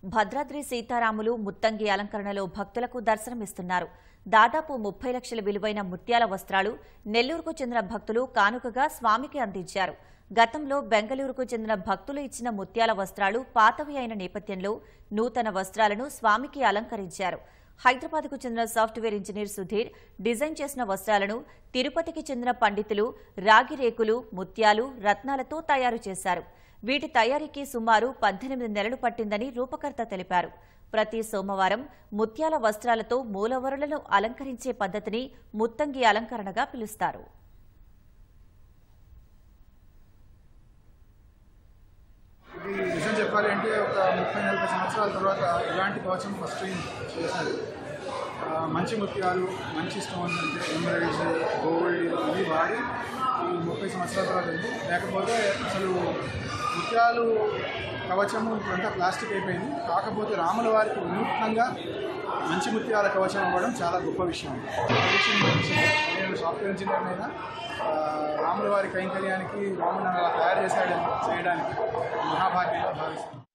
భద్రాద్రి సీతారాములు ముత్తంగి అలంకరణలో భక్తులకు దర్శనమిస్తున్నారు దాదాపు ముప్పై లక్షల విలువైన ముత్యాల వస్త్రాలు నెల్లూరుకు చెందిన భక్తులు కానుకగా స్వామికి అందించారు గతంలో బెంగళూరుకు చెందిన భక్తులు ఇచ్చిన ముత్యాల వస్త్రాలు పాతవి అయిన నేపథ్యంలో నూతన వస్త్రాలను స్వామికి అలంకరించారు హైదరాబాద్కు చెందిన సాఫ్ట్వేర్ ఇంజనీర్ సుధీర్ డిజైన్ చేసిన వస్త్రాలను తిరుపతికి చెందిన పండితులు రాగి రేకులు ముత్యాలు రత్నాలతో తయారు చేశారు వీటి తయారీకి సుమారు పద్దెనిమిది నెలలు పట్టిందని రూపకర్త తెలిపారు ప్రతి సోమవారం ముత్యాల వస్త్రాలతో మూలవరులను అలంకరించే పద్ధతిని ముత్తంగి అలంకరణగా పిలుస్తారు ఇది నిజం చెప్పాలి అంటే ఒక ముప్పై నలభై సంవత్సరాల తర్వాత ఇలాంటి కవచం ఫస్ట్ టైం చేశారు ఆ, మంచి ముత్యాలు మంచి స్టోన్స్ అంటే ఎమరైడ్స్ గోల్డ్ ఇవి వాడి ఈ ముప్పై సంవత్సరాల తర్వాత ఉంది లేకపోతే అసలు ముత్యాలు కవచము ఇప్పుడంతా ప్లాస్టిక్ అయిపోయింది కాకపోతే రాముల వారికి వినూత్నంగా మంచి ముత్యాల కవచం ఇవ్వడం చాలా గొప్ప విషయం ఆ విషయం గురించి నేను సాఫ్ట్వేర్ ఇంజనీర్ అయినా ఆ, రాముల వారి కైంకర్యానికి రాముని అలా తయారు చేశాడని చేయడానికి మహాభాగ్యంగా భావిస్తున్నాను